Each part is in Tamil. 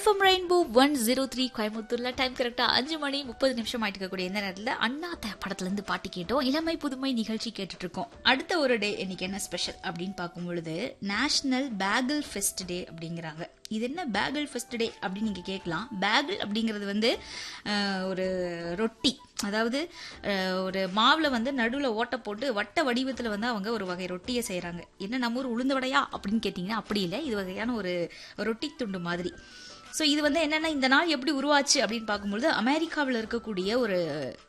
FM rainbow one zero three கோயம்புத்தூர்ல டைம் கரெக்டா அஞ்சு மணி முப்பது நிமிஷம் ஆயிட்டு இருக்கக்கூடிய இந்த நேரத்துல அண்ணாத்த படத்துல இருந்து பாட்டு கேட்டோம் இளமை புதுமை நிகழ்ச்சி கேட்டுட்டு இருக்கோம் அடுத்த ஒரு டே இன்னைக்கு என்ன ஸ்பெஷல் அப்படின்னு பார்க்கும் பொழுது நேஷனல் பேகிள் ஃபெஸ்ட் டே அப்படிங்கிறாங்க இது என்ன பேகிள் ஃபெஸ்ட் டே அப்படின்னு நீங்க கேட்கலாம் பேகிள் அப்படிங்கிறது வந்து அஹ், ஒரு ரொட்டி அதாவது அஹ், ஒரு மாவுல வந்து நடுவுல ஓட்டை போட்டு வட்ட வடிவத்துல வந்து அவங்க ஒரு வகை ரொட்டியை செய்றாங்க என்ன நம்ம ஊர் உளுந்து வடையா அப்படின்னு கேட்டிங்கன்னா அப்படி இல்லை இது வகையான ஒரு ரொட்டி துண்டு மாதிரி ஸோ இது வந்து என்னன்னா இந்த நாள் எப்படி உருவாச்சு அப்படின்னு பார்க்கும்பொழுது அமெரிக்காவில் இருக்கக்கூடிய ஒரு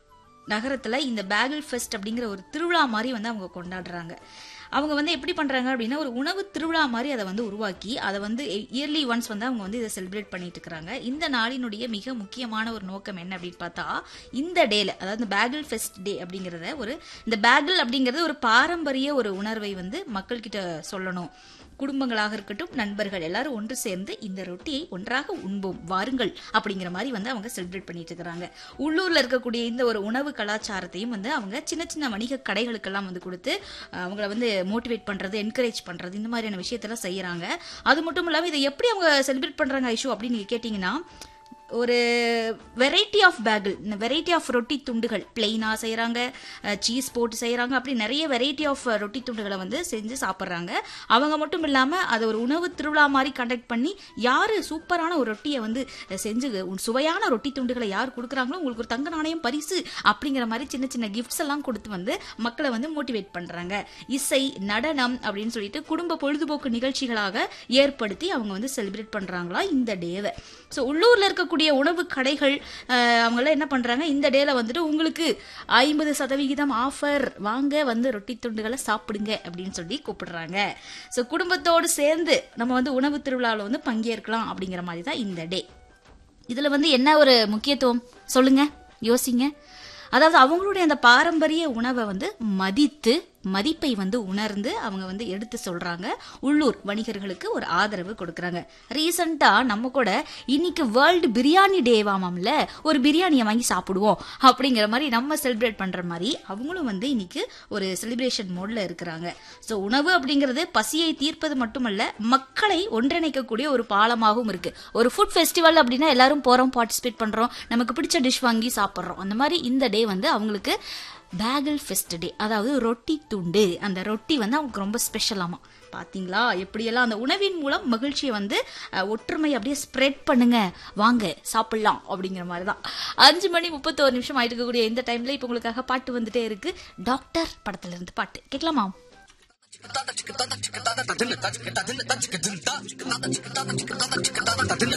நகரத்துல இந்த பேகிள் ஃபெஸ்ட் அப்படிங்கிற ஒரு திருவிழா மாதிரி வந்து அவங்க கொண்டாடுறாங்க அவங்க வந்து எப்படி பண்றாங்க அப்படின்னா ஒரு உணவு திருவிழா மாதிரி அதை வந்து உருவாக்கி அதை வந்து இயர்லி ஒன்ஸ் வந்து அவங்க வந்து இதை செலிப்ரேட் பண்ணிட்டு இருக்கிறாங்க இந்த நாளினுடைய மிக முக்கியமான ஒரு நோக்கம் என்ன அப்படின்னு பார்த்தா இந்த டேல அதாவது இந்த பேகிள் ஃபெஸ்ட் டே அப்படிங்கிறத ஒரு இந்த பேகிள் அப்படிங்கிறது ஒரு பாரம்பரிய ஒரு உணர்வை வந்து மக்கள்கிட்ட சொல்லணும் குடும்பங்களாக இருக்கட்டும் நண்பர்கள் எல்லாரும் ஒன்று சேர்ந்து இந்த ரொட்டியை ஒன்றாக உண்போம் வாருங்கள் அப்படிங்கிற மாதிரி வந்து அவங்க செலிப்ரேட் பண்ணிட்டு இருக்கிறாங்க உள்ளூர்ல இருக்கக்கூடிய இந்த ஒரு உணவு கலாச்சாரத்தையும் வந்து அவங்க சின்ன சின்ன வணிக கடைகளுக்கெல்லாம் வந்து கொடுத்து அஹ், அவங்கள வந்து மோட்டிவேட் பண்றது என்கரேஜ் பண்றது இந்த மாதிரியான விஷயத்தெல்லாம் செய்யறாங்க அது மட்டும் இல்லாம இதை எப்படி அவங்க செலிப்ரேட் பண்றாங்க ஐஷு அப்படின்னு நீங்க கேட்டீங்கன்னா ஒரு வெரைட்டி ஆஃப் பேகிள் இந்த வெரைட்டி ஆஃப் ரொட்டி துண்டுகள் பிளெயினாக செய்கிறாங்க சீஸ் போட்டு செய்கிறாங்க அப்படி நிறைய வெரைட்டி ஆஃப் ரொட்டி துண்டுகளை வந்து செஞ்சு சாப்பிட்றாங்க அவங்க மட்டும் இல்லாமல் அதை ஒரு உணவு திருவிழா மாதிரி கண்டக்ட் பண்ணி யார் சூப்பரான ஒரு ரொட்டியை வந்து செஞ்சு உன் சுவையான ரொட்டி துண்டுகளை யார் கொடுக்குறாங்களோ உங்களுக்கு ஒரு தங்க நாணயம் பரிசு அப்படிங்கிற மாதிரி சின்ன சின்ன கிஃப்ட்ஸ் எல்லாம் கொடுத்து வந்து மக்களை வந்து மோட்டிவேட் பண்ணுறாங்க இசை நடனம் அப்படின்னு சொல்லிட்டு குடும்ப பொழுதுபோக்கு நிகழ்ச்சிகளாக ஏற்படுத்தி அவங்க வந்து செலிப்ரேட் பண்ணுறாங்களா இந்த டேவை ஸோ உள்ளூரில் இருக்கக்கூடிய உணவு கடைகள் அஹ், அவங்களாம் என்ன பண்ணுறாங்க இந்த டேல வந்துட்டு உங்களுக்கு ஐம்பது சதவிகிதம் ஆஃபர் வாங்க வந்து ரொட்டி துண்டுகளை சாப்பிடுங்க அப்படின்னு சொல்லி கூப்பிடுறாங்க ஸோ குடும்பத்தோடு சேர்ந்து நம்ம வந்து உணவு திருவிழாவில் வந்து பங்கேற்கலாம் அப்படிங்கிற மாதிரி தான் இந்த டே இதுல வந்து என்ன ஒரு முக்கியத்துவம் சொல்லுங்க யோசிங்க அதாவது அவங்களுடைய அந்த பாரம்பரிய உணவை வந்து மதித்து மதிப்பை வந்து உணர்ந்து அவங்க வந்து எடுத்து சொல்றாங்க உள்ளூர் வணிகர்களுக்கு ஒரு ஆதரவு கொடுக்கறாங்க ரீசெண்டா நம்ம கூட இன்னைக்கு வேர்ல்டு பிரியாணி டேவாமாம்ல ஒரு பிரியாணியை வாங்கி சாப்பிடுவோம் அப்படிங்கிற மாதிரி நம்ம செலிப்ரேட் பண்ற மாதிரி அவங்களும் வந்து இன்னைக்கு ஒரு செலிப்ரேஷன் மோட்ல இருக்கிறாங்க ஸோ உணவு அப்படிங்கிறது பசியை தீர்ப்பது மட்டுமல்ல மக்களை ஒன்றிணைக்கக்கூடிய ஒரு பாலமாகவும் இருக்கு ஒரு ஃபுட் ஃபெஸ்டிவல் அப்படின்னா எல்லாரும் போறோம் பார்ட்டிசிபேட் பண்றோம் நமக்கு பிடிச்ச டிஷ் வாங்கி சாப்பிட்றோம் அந்த மாதிரி இந்த டே வந்து அவங்களுக்கு பேகிள் ஃபெஸ்ட் டே அதாவது ரொட்டி துண்டு அந்த ரொட்டி வந்து அவங்களுக்கு ரொம்ப ஸ்பெஷலாமா பாத்தீங்களா எப்படியெல்லாம் அந்த உணவின் மூலம் மகிழ்ச்சியை வந்து அஹ், ஒற்றுமை அப்படியே ஸ்ப்ரெட் பண்ணுங்க வாங்க சாப்பிடலாம் அப்படிங்கிற மாதிரி தான் அஞ்சு மணி முப்பத்தோரு நிமிஷம் ஆயிட்டு இருக்கக்கூடிய இந்த டைம்ல இப்போ உங்களுக்காக பாட்டு வந்துட்டே இருக்கு டாக்டர் படத்துல இருந்து பாட்டு கேட்கலாமா ததின்னு ததின்னு ததின்னு ததின்னு ததின்னு ததின்னு ததின்னு